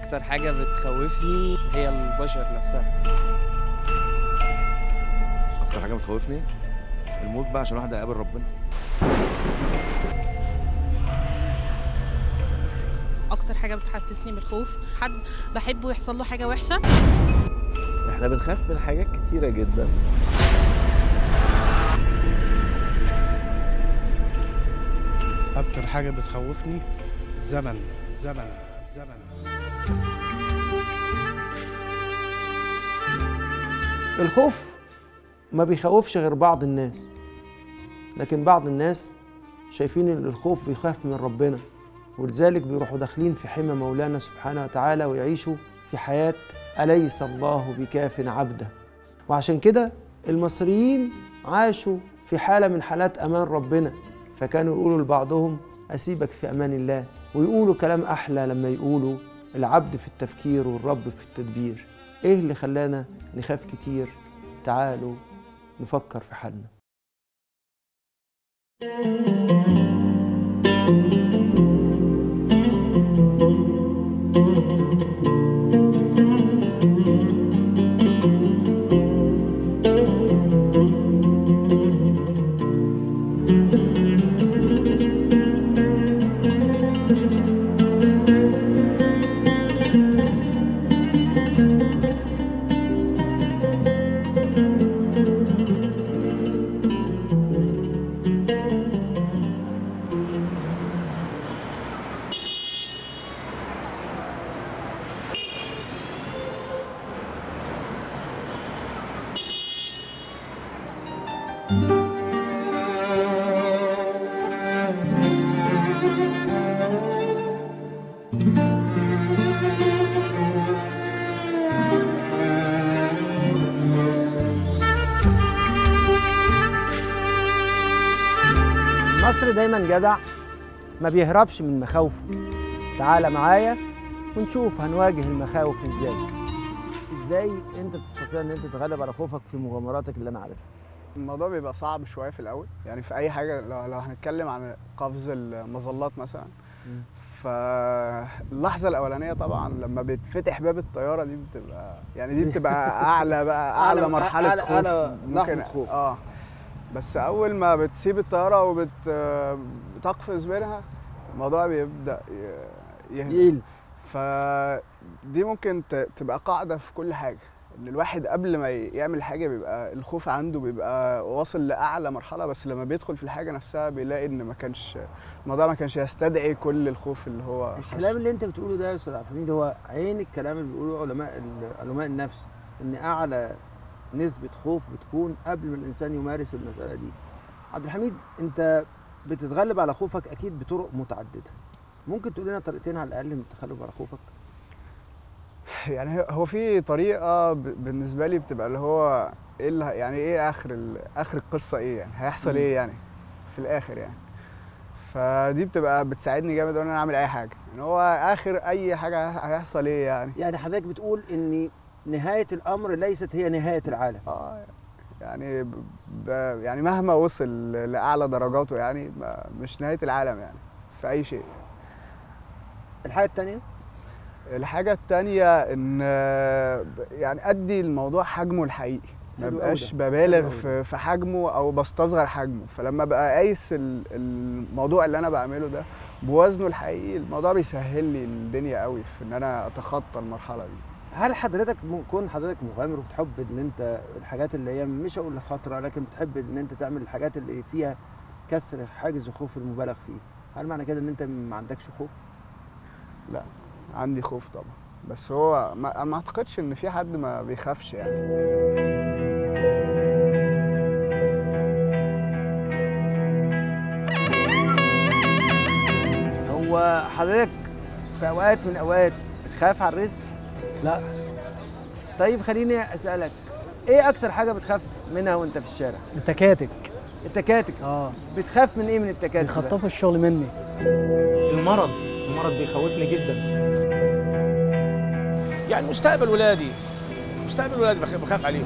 اكتر حاجه بتخوفني هي البشر نفسها اكتر حاجه بتخوفني الموت بقى عشان الواحد هيقابل ربنا اكتر حاجه بتحسسني بالخوف حد بحبه يحصل له حاجه وحشه احنا بنخاف من حاجات كتيرة جدا أكتر حاجة بتخوفني الزمن زمن زمن الخوف ما بيخوفش غير بعض الناس لكن بعض الناس شايفين ان الخوف بيخاف من ربنا ولذلك بيروحوا داخلين في حمى مولانا سبحانه وتعالى ويعيشوا في حياة أليس الله بكاف عبده وعشان كده المصريين عاشوا في حالة من حالات أمان ربنا فكانوا يقولوا لبعضهم أسيبك في أمان الله ويقولوا كلام أحلى لما يقولوا العبد في التفكير والرب في التدبير إيه اللي خلانا نخاف كتير تعالوا نفكر في حالنا المصري دايما جدع ما بيهربش من مخاوفه تعال معايا ونشوف هنواجه المخاوف ازاي ازاي انت تستطيع ان انت تتغلب على خوفك في مغامراتك اللي انا عارفها الموضوع بيبقى صعب شويه في الاول يعني في اي حاجه لو, لو هنتكلم عن قفز المظلات مثلا فاللحظه الاولانيه طبعا لما بيتفتح باب الطياره دي بتبقى يعني دي بتبقى اعلى بقى اعلى أعلى- مرحله أعلى- خوف أعلى ممكن- لحظة خوف. اه بس اول ما بتسيب الطياره وبتقفز منها الموضوع بيبدا ي- يهدى يقل فدي ممكن ت- تبقى قاعده في كل حاجه ان الواحد قبل ما ي- يعمل حاجه بيبقى الخوف عنده بيبقى واصل لاعلى مرحله بس لما بيدخل في الحاجه نفسها بيلاقي ان ما كانش الموضوع ما كانش يستدعي كل الخوف اللي هو الكلام حاسه اللي انت بتقوله ده يا استاذ عبد الحميد هو عين الكلام اللي بيقوله علماء علماء النفس ان اعلى نسبة خوف بتكون قبل ما الانسان يمارس المسألة دي عبد الحميد انت بتتغلب على خوفك اكيد بطرق متعددة ممكن تقول لنا طريقتين على الاقل من التغلب على خوفك يعني هو- هو في طريقه ب- بالنسبه لي بتبقى اللي هو ايه اللي ه- يعني ايه اخر ال- اخر القصه ايه يعني هيحصل ايه يعني في الاخر يعني فدي بتبقى بتساعدني جامد ان انا اعمل اي حاجه ان هو اخر اي حاجه هيحصل ايه يعني يعني حضرتك بتقول ان نهاية الامر ليست هي نهاية العالم اه يعني ب... ب... يعني مهما وصل لاعلى درجاته يعني ما... مش نهايه العالم يعني في اي شيء الحاجة التانية الحاجه التانية ان آه، ب- يعني ادي الموضوع حجمه الحقيقي ما حلو أوي بقاش ده. ببالغ حلو أوي في, في حجمه او بستصغر حجمه فلما بقى قايس ال- الموضوع اللي انا بعمله ده بوزنه الحقيقي الموضوع بيسهل لي الدنيا قوي في ان انا اتخطى المرحله دي هل حضرتك م- كون حضرتك مغامر وبتحب ان انت الحاجات اللي هي مش هقول خطره لكن بتحب ان انت تعمل الحاجات اللي فيها كسر حاجز الخوف المبالغ فيه هل معنى كده ان انت ما عندكش خوف لا عندي خوف طبعا بس هو ما, ما اعتقدش ان في حد ما بيخافش يعني هو حضرتك في اوقات من الاوقات بتخاف على الرزق لا طيب خليني اسالك ايه اكتر حاجه بتخاف منها وانت في الشارع التكاتك التكاتك اه بتخاف من ايه من التكاتك بقى؟ بيخطفوا الشغل مني المرض المرض بيخوفني جدا يعني مستقبل ولادي مستقبل ولادي بخ- بخاف عليهم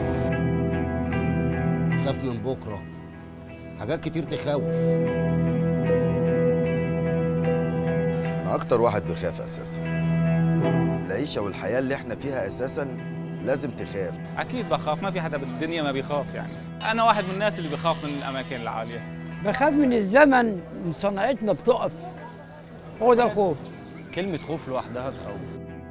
خاف من بكره حاجات كتير تخوف انا اكتر واحد بيخاف اساسا العيشه والحياه اللي احنا فيها اساسا لازم تخاف اكيد بخاف ما في حدا بالدنيا ما بيخاف يعني انا واحد من الناس اللي بيخاف من الاماكن العاليه بخاف من الزمن من صناعتنا بتقف هو ده الخوف كلمة خوف لوحدها تخوف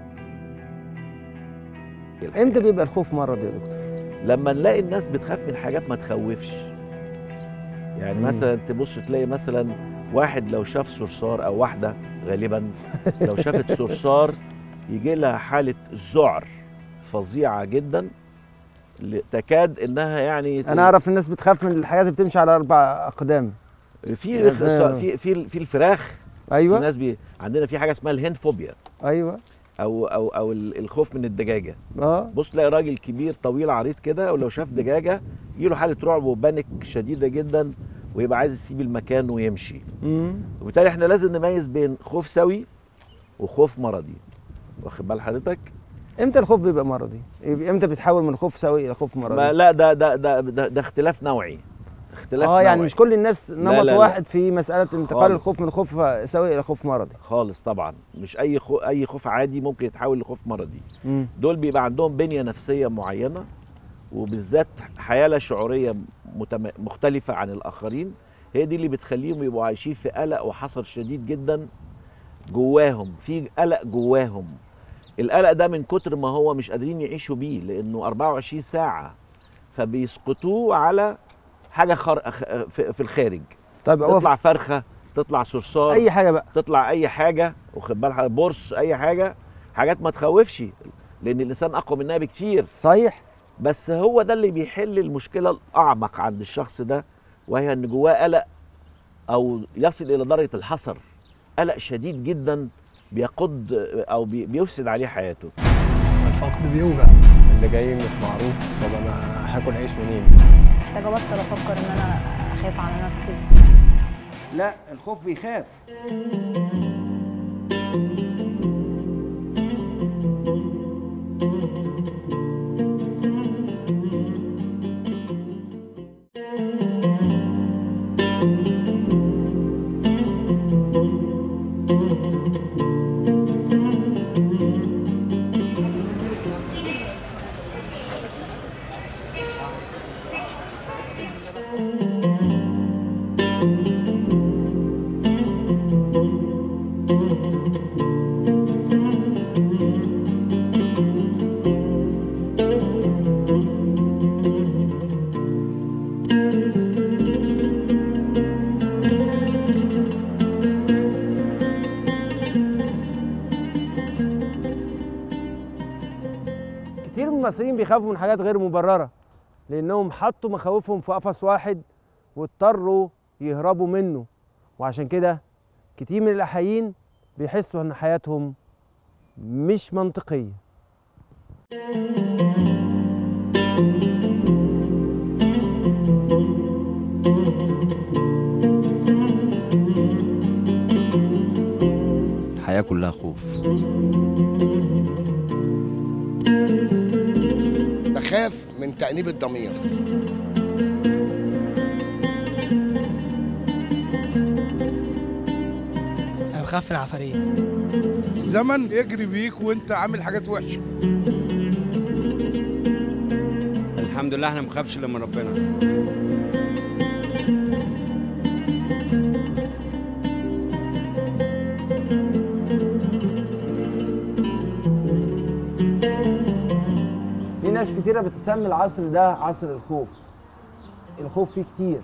امتى بيبقى الخوف مرض يا دكتور لما نلاقي الناس بتخاف من حاجات ما تخوفش يعني مم. مثلا تبص تلاقي مثلا واحد لو شاف صرصار او واحده غالبا لو شافت صرصار يجي لها حاله ذعر فظيعه جدا ل- تكاد انها يعني انا اعرف الناس بتخاف من الحاجات اللي بتمشي على اربع اقدام في آه. في في في الفراخ في ايوه ناس بي عندنا في حاجه اسمها الهند فوبيا ايوه او او او ال- الخوف من الدجاجه اه بص تلاقي راجل كبير طويل عريض كده ولو شاف دجاجه يجيله حاله رعب وبانيك شديده جدا ويبقى عايز يسيب المكان ويمشي امم وبالتالي احنا لازم نميز بين خوف سوي وخوف مرضي واخد بال حضرتك امتى الخوف بيبقى مرضي يبقى امتى بيتحول من خوف سوي الى خوف مرضي ما لا ده ده ده ده, ده اختلاف نوعي اختلاف اه يعني نوعي. مش كل الناس نمط لا، لا. واحد في مساله انتقال خالص. الخوف من خوف سوي الى خوف مرضي خالص طبعا مش اي خو... اي خوف عادي ممكن يتحول لخوف مرضي امم دول بيبقى عندهم بنيه نفسيه معينه وبالذات حياله شعوريه متم... مختلفه عن الاخرين هي دي اللي بتخليهم يبقوا عايشين في قلق وحصر شديد جدا جواهم في قلق جواهم القلق ده من كتر ما هو مش قادرين يعيشوا بيه لانه 24 ساعه فبيسقطوه على حاجه خر... أخ- في في الخارج طيب هو تطلع فرخه تطلع صرصار اي حاجه بقى تطلع اي حاجه واخد بالك بورس اي حاجه حاجات ما تخوفش لان الانسان اقوى منها بكتير صحيح بس هو ده اللي بيحل المشكله الاعمق عند الشخص ده وهي ان جواه قلق او يصل الى درجه الحصر قلق شديد جدا بيقض او بي- بيفسد عليه حياته الفقد بيوجع اللي جاي مش معروف طب انا هاكل عيش منين محتاجة أبطل أفكر إن أنا أخاف على نفسي لا الخوف بيخاف كتير من المصريين بيخافوا من حاجات غير مبررة لأنهم حطوا مخاوفهم في قفص واحد واضطروا يهربوا منه وعشان كده كتير من الأحايين بيحسوا إن حياتهم مش منطقية الحياه كلها خوف بخاف من تأنيب الضمير انا بخاف من العفاريت الزمن يجري بيك وانت عامل حاجات وحشه الحمد لله احنا مخافش الا من ربنا في ناس كتيرة بتسمي العصر ده عصر الخوف الخوف فيه كتير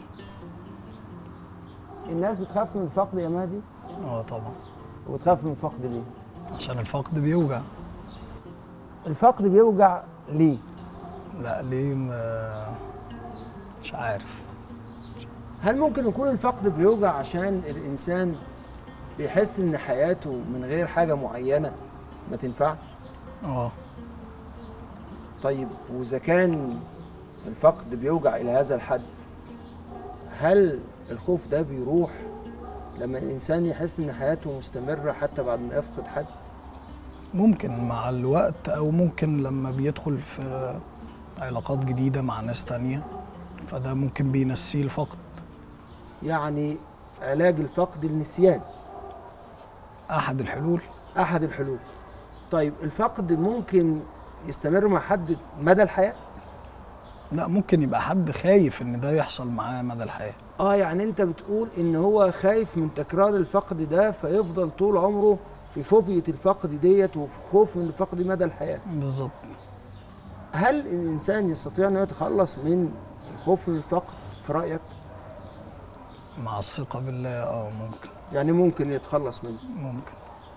الناس بتخاف من الفقد يا مهدي اه طبعا وبتخاف من الفقد ليه؟ عشان الفقد بيوجع الفقد بيوجع ليه؟ لا ليه ما مش عارف هل ممكن يكون الفقد بيوجع عشان الإنسان بيحس إن حياته من غير حاجة معينة ما تنفعش؟ اه طيب وإذا كان الفقد بيوجع إلى هذا الحد هل الخوف ده بيروح لما الإنسان يحس إن حياته مستمرة حتى بعد ما يفقد حد؟ ممكن مع الوقت او ممكن لما بيدخل في علاقات جديدة مع ناس تانية فده ممكن بينسيه الفقد يعني علاج الفقد النسيان احد الحلول أحد الحلول طيب الفقد ممكن يستمر مع حد مدى الحياه لا ممكن يبقى حد خايف ان ده يحصل معاه مدى الحياه اه يعني انت بتقول ان هو خايف من تكرار الفقد ده فيفضل طول عمره في فوبيا الفقد ديت وفي خوف من الفقد مدى الحياه بالظبط هل الانسان يستطيع انه يتخلص من الخوف من الفقد في رايك مع الثقه بالله اه ممكن يعني ممكن يتخلص منه ممكن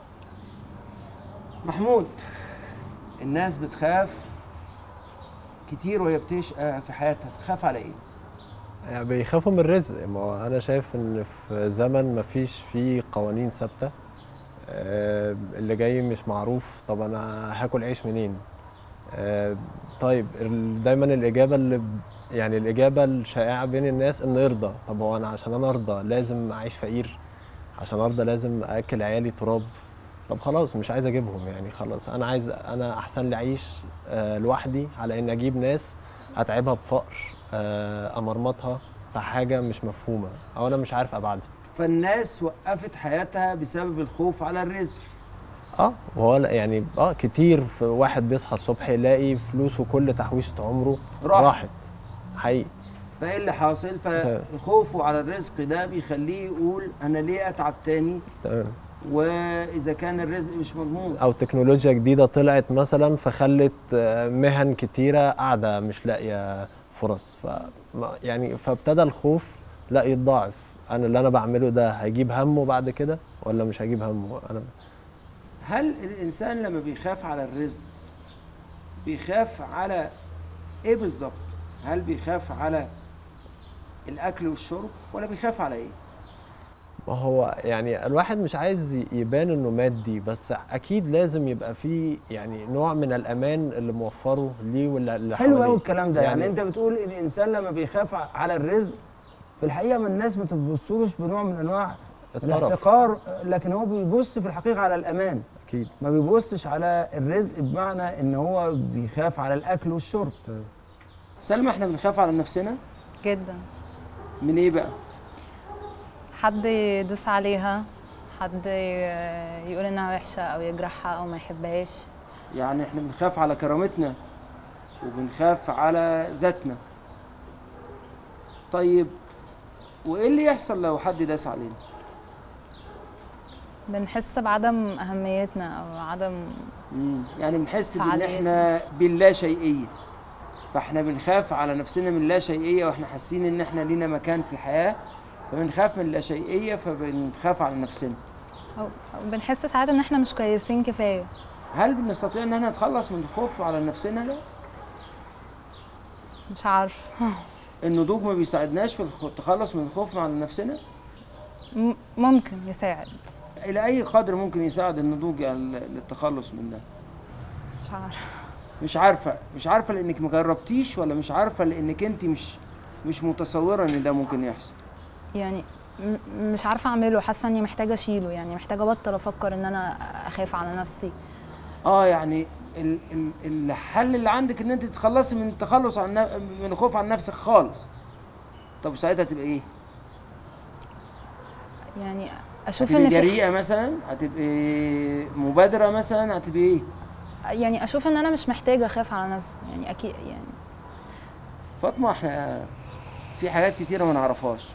محمود الناس بتخاف كتير وهي بتشقى في حياتها بتخاف على ايه يعني بيخافوا من الرزق ما هو انا شايف ان في زمن ما فيش فيه قوانين ثابته آه، اللي جاي مش معروف طب انا هاكل عيش منين آه، طيب ال- دايما الاجابه اللي ب- يعني الاجابه الشائعه بين الناس انه يرضى طب هو انا عشان انا ارضى لازم اعيش فقير عشان ارضى لازم اكل عيالي تراب طب خلاص مش عايز اجيبهم يعني خلاص انا عايز انا احسن لي اعيش آه، لوحدي على ان اجيب ناس اتعبها بفقر آه، امرمطها في حاجه مش مفهومه او انا مش عارف ابعادها فالناس وقفت حياتها بسبب الخوف على الرزق اه وهو لا- يعني اه كتير في واحد بيصحى الصبح يلاقي فلوسه كل تحويشه عمره راحت. راحت حقيقي فايه اللي حاصل تمام. فخوفه على الرزق ده بيخليه يقول انا ليه اتعب تاني تمام واذا كان الرزق مش مضمون او تكنولوجيا جديده طلعت مثلا فخلت آه، مهن كتيره قاعده مش لاقيه فرص ف ما- يعني فابتدى الخوف لا يتضاعف انا اللي انا بعمله ده هيجيب همه بعد كده ولا مش هيجيب همه انا هل الانسان لما بيخاف على الرزق بيخاف على ايه بالظبط هل بيخاف على الاكل والشرب ولا بيخاف على ايه ما هو يعني الواحد مش عايز ي- يبان انه مادي بس اكيد لازم يبقى فيه يعني نوع من الامان اللي موفره ليه ولا اللي حلو قوي حواليه. الكلام ده يعني, يعني انت بتقول ان الانسان لما بيخاف على الرزق في الحقيقه ما الناس ما بتبصلوش بنوع من انواع الطرف. الاحتقار لكن هو بيبص في الحقيقه على الامان اكيد ما بيبصش على الرزق بمعنى ان هو بيخاف على الاكل والشرب سلمى احنا بنخاف على نفسنا جدا من ايه بقى حد يدوس عليها حد يقول انها وحشه او يجرحها او ما يحبهاش يعني احنا بنخاف على كرامتنا وبنخاف على ذاتنا طيب وايه اللي يحصل لو حد داس علينا بنحس بعدم اهميتنا او عدم مم. يعني بنحس بان فعالية. احنا باللا شيئيه فاحنا بنخاف على نفسنا من لا شيئيه واحنا حاسين ان احنا لينا مكان في الحياه فبنخاف من اللا شيئيه فبنخاف على نفسنا أو أو بنحس ساعات ان احنا مش كويسين كفايه هل بنستطيع ان احنا نتخلص من الخوف على نفسنا ده مش عارف النضوج ما بيساعدناش في الخ- التخلص من الخوف على نفسنا م- ممكن يساعد الى اي قدر ممكن يساعد النضوج على للتخلص من ده مش عارف مش عارفه مش عارفه لانك ما جربتيش ولا مش عارفه لانك انت مش مش متصوره ان ده ممكن يحصل يعني م- مش عارفه اعمله حاسه اني محتاجه اشيله يعني محتاجه ابطل افكر ان انا اخاف على نفسي اه يعني ال ال الحل اللي عندك ان انت تتخلصي من التخلص عن ن- من الخوف عن نفسك خالص طب ساعتها تبقى ايه يعني اشوف هتبقي ان في جريئه مثلا هتبقي مبادره مثلا هتبقي ايه يعني اشوف ان انا مش محتاجه اخاف على نفسي يعني اكيد يعني فاطمه احنا في حاجات كتيره ما نعرفهاش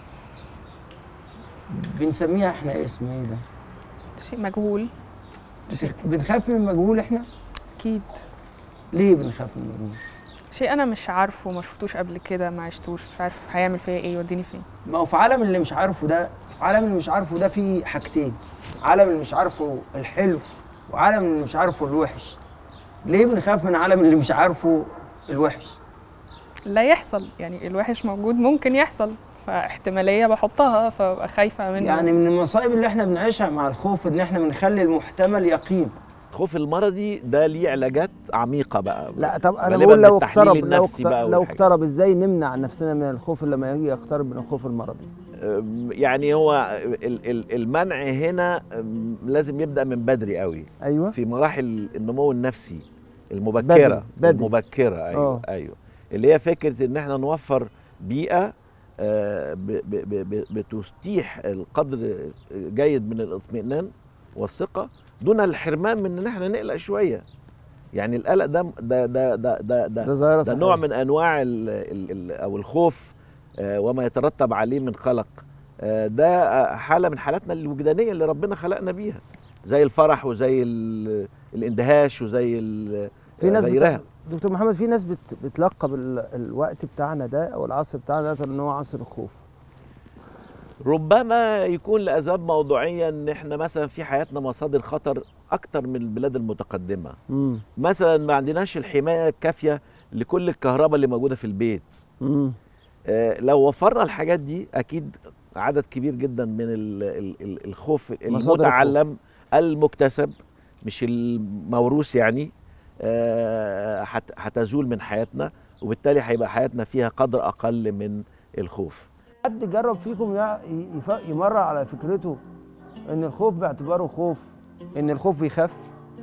بنسميها احنا اسم ايه ده شيء مجهول بنخاف من المجهول احنا اكيد ليه بنخاف من المجهول شيء انا مش عارفه ما شفتوش قبل كده ما عشتوش مش عارف هيعمل فيا ايه يوديني فين ما هو في عالم اللي مش عارفه ده عالم اللي مش عارفه ده فيه حاجتين عالم اللي مش عارفه الحلو وعالم اللي مش عارفه الوحش ليه بنخاف من عالم اللي مش عارفه الوحش لا يحصل يعني الوحش موجود ممكن يحصل فاحتماليه بحطها فببقى خايفه منه يعني من المصايب اللي احنا بنعيشها مع الخوف ان احنا بنخلي المحتمل يقين الخوف المرضي ده ليه علاجات عميقه بقى لا طب انا غالباً بقول لو بالتحليل اقترب لو, النفسي اقترب بقى لو والحاجات. اقترب ازاي نمنع نفسنا من الخوف لما يجي يقترب من الخوف المرضي أم، يعني هو ال- ال- المنع هنا أم، لازم يبدا من بدري قوي ايوه في مراحل النمو النفسي المبكره بدري- بدري. المبكره ايوه آه. ايوه اللي هي فكره ان احنا نوفر بيئه آه، ب- ب- ب- ب- بتستيح القدر جيد من الاطمئنان والثقه دون الحرمان من ان احنا نقلق شويه يعني القلق ده ده ده ده ده, ده, ده ظاهرة ده صحية. نوع من انواع ال ال ال او الخوف آه، وما يترتب عليه من قلق آه، ده آه، حاله من حالاتنا الوجدانيه اللي ربنا خلقنا بيها زي الفرح وزي ال- الاندهاش وزي ال- في ناس غيرها بت... دكتور محمد في ناس بت... بتلقب ال... الوقت بتاعنا ده او العصر بتاعنا ده ان هو عصر الخوف ربما يكون لاسباب موضوعيه ان احنا مثلا في حياتنا مصادر خطر اكتر من البلاد المتقدمه امم مثلا ما عندناش الحمايه الكافيه لكل الكهرباء اللي موجوده في البيت امم آه، لو وفرنا الحاجات دي اكيد عدد كبير جدا من ال ال ال الخوف الخوف. المتعلم المكتسب مش الموروث يعني آه، هت- هتزول من حياتنا وبالتالي هيبقى حياتنا فيها قدر اقل من الخوف حد جرب فيكم يع- يف... يمر على فكرته ان الخوف باعتباره خوف ان الخوف بيخاف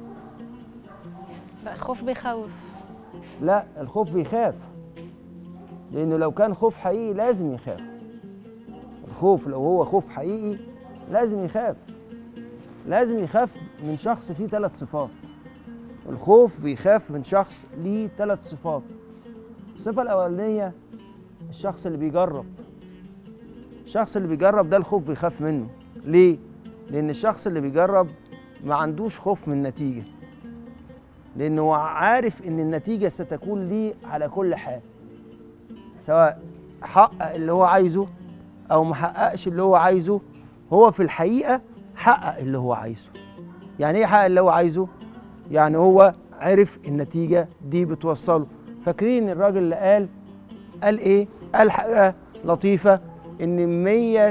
لا خوف بيخوف لا الخوف بيخاف لانه لو كان خوف حقيقي لازم يخاف الخوف لو هو خوف حقيقي لازم يخاف لازم يخاف من شخص فيه ثلاث صفات الخوف بيخاف من شخص ليه ثلاث صفات الصفة الأولانية الشخص اللي بيجرب الشخص اللي بيجرب ده الخوف بيخاف منه ليه؟ لأن الشخص اللي بيجرب ما عندوش خوف من النتيجة لأنه هو عارف إن النتيجة ستكون ليه على كل حال سواء حقق اللي هو عايزه أو ما حققش اللي هو عايزه هو في الحقيقة حقق اللي هو عايزه يعني إيه حقق اللي هو عايزه؟ يعني هو عرف النتيجة دي بتوصله فاكرين الراجل اللي قال قال إيه؟ قال حاجة لطيفة إن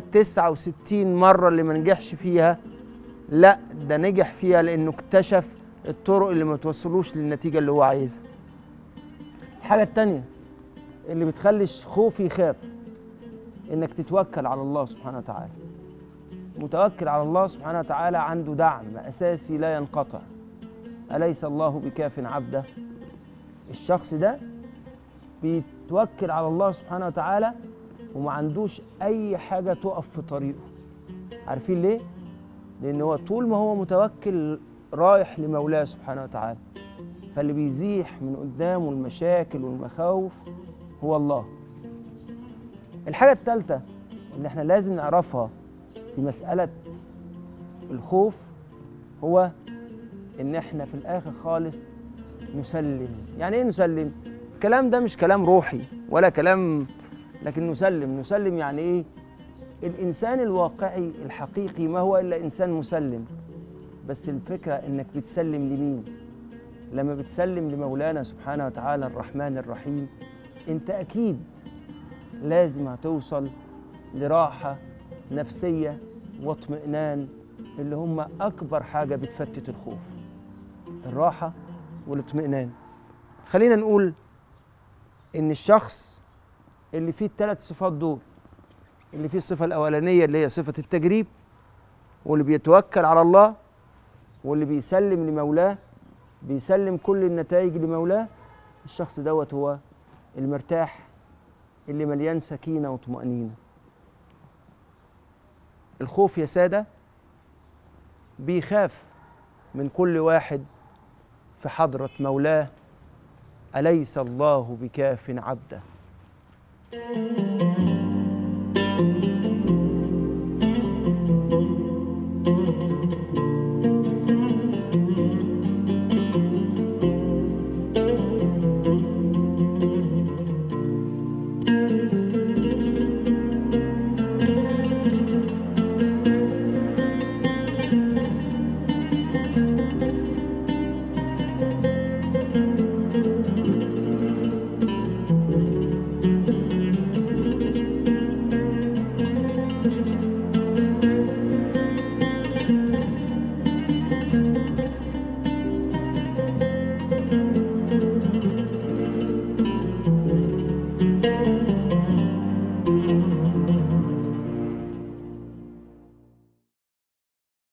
169 مرة اللي ما نجحش فيها لا ده نجح فيها لأنه اكتشف الطرق اللي ما توصلوش للنتيجة اللي هو عايزها الحاجة التانية اللي بتخلي الخوف يخاف إنك تتوكل على الله سبحانه وتعالى متوكل على الله سبحانه وتعالى عنده دعم أساسي لا ينقطع أليس الله بكاف عبده الشخص ده بيتوكل على الله سبحانه وتعالى وما عندوش أي حاجة تقف في طريقه عارفين ليه؟ لأن هو طول ما هو متوكل رايح لمولاه سبحانه وتعالى فاللي بيزيح من قدامه المشاكل والمخاوف هو الله الحاجة الثالثة اللي احنا لازم نعرفها في مسألة الخوف هو ان احنا في الاخر خالص نسلم يعني ايه نسلم الكلام ده مش كلام روحي ولا كلام لكن نسلم نسلم يعني ايه الانسان الواقعي الحقيقي ما هو الا انسان مسلم بس الفكره انك بتسلم لمين لما بتسلم لمولانا سبحانه وتعالى الرحمن الرحيم انت اكيد لازم هتوصل لراحه نفسيه واطمئنان اللي هم اكبر حاجه بتفتت الخوف الراحه والاطمئنان خلينا نقول ان الشخص اللي فيه الثلاث صفات دول اللي فيه الصفه الاولانيه اللي هي صفه التجريب واللي بيتوكل على الله واللي بيسلم لمولاه بيسلم كل النتائج لمولاه الشخص دوت هو المرتاح اللي مليان سكينه وطمانينه الخوف يا ساده بيخاف من كل واحد في حضره مولاه اليس الله بكاف عبده